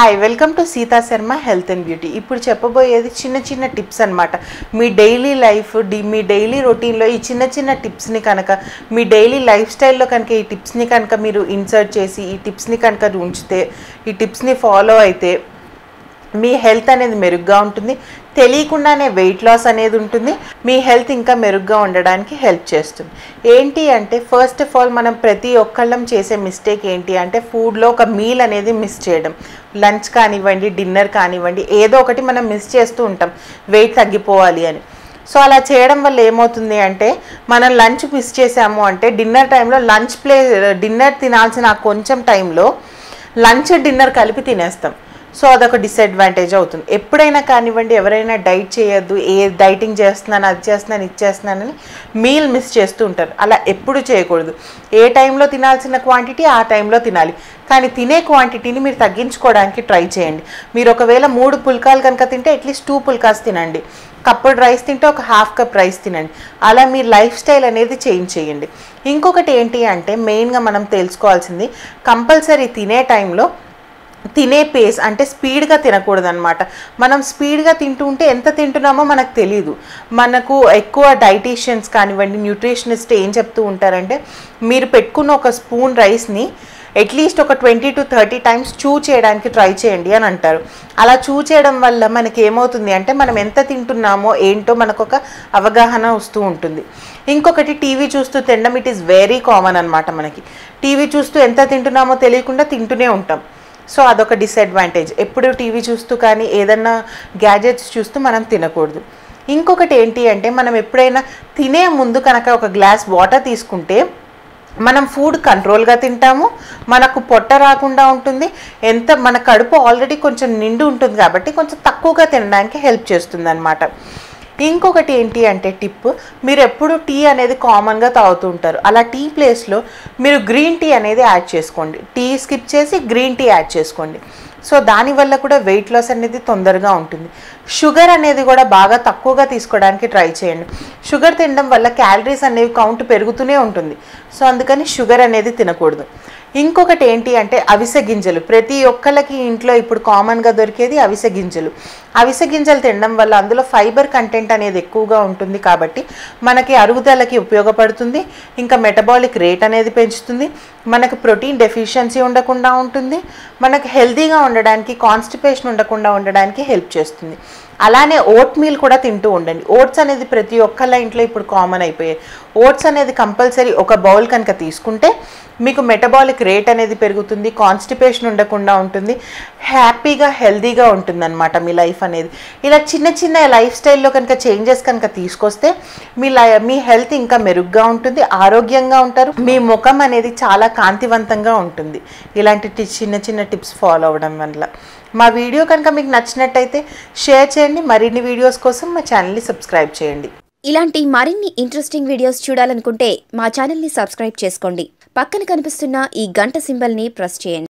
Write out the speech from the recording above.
hi welcome to Sita Sharma health and beauty ఇప్పుడు చెప్పబోయేది చిన్న చిన్న టిప్స్ అన్నమాట మీ డైలీ లైఫ్ డి మీ డైలీ రొటీన్లో ఈ చిన్న చిన్న టిప్స్ని కనుక మీ డైలీ లైఫ్ స్టైల్లో కనుక ఈ టిప్స్ని కనుక మీరు ఇన్సర్ట్ చేసి ఈ టిప్స్ని కనుక ఉంచితే ఈ టిప్స్ని ఫాలో అయితే మీ హెల్త్ అనేది మెరుగ్గా ఉంటుంది తెలియకుండానే వెయిట్ లాస్ అనేది ఉంటుంది మీ హెల్త్ ఇంకా మెరుగ్గా ఉండడానికి హెల్ప్ చేస్తుంది ఏంటి అంటే ఫస్ట్ ఆఫ్ ఆల్ మనం ప్రతి ఒక్కళ్ళం చేసే మిస్టేక్ ఏంటి అంటే ఫుడ్లో ఒక మీల్ అనేది మిస్ చేయడం లంచ్ కానివ్వండి డిన్నర్ కానివ్వండి ఏదో ఒకటి మనం మిస్ చేస్తూ ఉంటాం వెయిట్ తగ్గిపోవాలి అని సో అలా చేయడం వల్ల ఏమవుతుంది అంటే మనం లంచ్ మిస్ చేసాము అంటే డిన్నర్ టైంలో లంచ్ ప్లే డిన్నర్ తినాల్సిన ఆ కొంచెం టైంలో లంచ్ డిన్నర్ కలిపి తినేస్తాం సో అదొక డిసడ్వాంటేజ్ అవుతుంది ఎప్పుడైనా కానివ్వండి ఎవరైనా డైట్ చేయొద్దు ఏ డైటింగ్ చేస్తున్నాను అది చేస్తున్నాను ఇది చేస్తున్నానని మీల్ మిస్ చేస్తూ ఉంటారు అలా ఎప్పుడు చేయకూడదు ఏ టైంలో తినాల్సిన క్వాంటిటీ ఆ టైంలో తినాలి కానీ తినే క్వాంటిటీని మీరు తగ్గించుకోవడానికి ట్రై చేయండి మీరు ఒకవేళ మూడు పుల్కాలు కనుక తింటే అట్లీస్ట్ టూ పుల్కాస్ తినండి కప్పుడు రైస్ తింటే ఒక హాఫ్ కప్ రైస్ తినండి అలా మీ లైఫ్ స్టైల్ అనేది చేంజ్ చేయండి ఇంకొకటి ఏంటి అంటే మెయిన్గా మనం తెలుసుకోవాల్సింది కంపల్సరీ తినే టైంలో తినే పేస్ అంటే స్పీడ్గా తినకూడదు అనమాట మనం స్పీడ్గా తింటూ ఉంటే ఎంత తింటున్నామో మనకు తెలియదు మనకు ఎక్కువ డైటీషియన్స్ కానివ్వండి న్యూట్రిషనిస్ట్ ఏం చెప్తూ ఉంటారంటే మీరు పెట్టుకున్న ఒక స్పూన్ రైస్ని అట్లీస్ట్ ఒక ట్వంటీ టు థర్టీ టైమ్స్ చూ చేయడానికి ట్రై చేయండి అని అంటారు అలా చూ చేయడం వల్ల మనకి ఏమవుతుంది అంటే మనం ఎంత తింటున్నామో ఏంటో మనకు ఒక అవగాహన వస్తూ ఉంటుంది ఇంకొకటి టీవీ చూస్తూ తినడం ఇట్ ఈస్ వెరీ కామన్ అనమాట మనకి టీవీ చూస్తూ ఎంత తింటున్నామో తెలియకుండా తింటూనే ఉంటాం సో అదొక డిసడ్వాంటేజ్ ఎప్పుడు టీవీ చూస్తూ కానీ ఏదన్నా గ్యాజెట్స్ చూస్తూ మనం తినకూడదు ఇంకొకటి ఏంటి అంటే మనం ఎప్పుడైనా తినే ముందు కనుక ఒక గ్లాస్ వాటర్ తీసుకుంటే మనం ఫుడ్ కంట్రోల్గా తింటాము మనకు పొట్ట రాకుండా ఉంటుంది ఎంత మన కడుపు ఆల్రెడీ కొంచెం నిండు ఉంటుంది కాబట్టి కొంచెం తక్కువగా తినడానికి హెల్ప్ చేస్తుంది అనమాట ఇంకొకటి ఏంటి అంటే టిప్ మీరు ఎప్పుడు టీ అనేది కామన్గా తాగుతూ ఉంటారు అలా టీ ప్లేస్లో మీరు గ్రీన్ టీ అనేది యాడ్ చేసుకోండి టీ స్కిప్ చేసి గ్రీన్ టీ యాడ్ చేసుకోండి సో దానివల్ల కూడా వెయిట్ లాస్ అనేది తొందరగా ఉంటుంది షుగర్ అనేది కూడా బాగా తక్కువగా తీసుకోవడానికి ట్రై చేయండి షుగర్ తినడం వల్ల క్యాలరీస్ అనేవి కౌంట్ పెరుగుతూనే ఉంటుంది సో అందుకని షుగర్ అనేది తినకూడదు ఇంకొకటి ఏంటి అంటే అవిసె గింజలు ప్రతి ఒక్కళ్ళకి ఇంట్లో ఇప్పుడు కామన్గా దొరికేది అవిసె గింజలు అవిసె గింజలు తినడం వల్ల అందులో ఫైబర్ కంటెంట్ అనేది ఎక్కువగా ఉంటుంది కాబట్టి మనకి అరుగుదలకి ఉపయోగపడుతుంది ఇంకా మెటబాలిక్ రేట్ అనేది పెంచుతుంది మనకు ప్రోటీన్ డెఫిషియన్సీ ఉండకుండా ఉంటుంది మనకు హెల్తీగా ఉండడానికి కాన్స్టిపేషన్ ఉండకుండా ఉండడానికి హెల్ప్ చేస్తుంది అలానే ఓట్ మీల్ కూడా తింటూ ఉండండి ఓట్స్ అనేది ప్రతి ఒక్కళ్ళ ఇంట్లో ఇప్పుడు కామన్ అయిపోయాయి ఓట్స్ అనేది కంపల్సరీ ఒక బౌల్ కనుక తీసుకుంటే మీకు మెటబాలిక్ రేట్ అనేది పెరుగుతుంది కాన్స్టిపేషన్ ఉండకుండా ఉంటుంది హ్యాపీగా హెల్తీగా ఉంటుందన్నమాట మీ లైఫ్ అనేది ఇలా చిన్న చిన్న లైఫ్ స్టైల్లో కనుక చేంజెస్ కనుక తీసుకొస్తే మీ లై మీ హెల్త్ ఇంకా మెరుగ్గా ఉంటుంది ఆరోగ్యంగా ఉంటారు మీ ముఖం అనేది చాలా కాంతివంతంగా ఉంటుంది ఇలాంటి టి- చిన్న చిన్న టిప్స్ ఫాలో అవ్వడం వల్ల మా వీడియో కనుక మీకు నచ్చినట్టయితే షేర్ చేయండి మరిన్ని వీడియోస్ కోసం మా ఛానల్ని సబ్స్క్రైబ్ చేయండి ఇలాంటి మరిన్ని ఇంట్రెస్టింగ్ వీడియోస్ చూడాలనుకుంటే మా ఛానల్ని సబ్స్క్రైబ్ చేసుకోండి పక్కన కనిపిస్తున్న ఈ గంట సింబల్ని ప్రెస్ చేయండి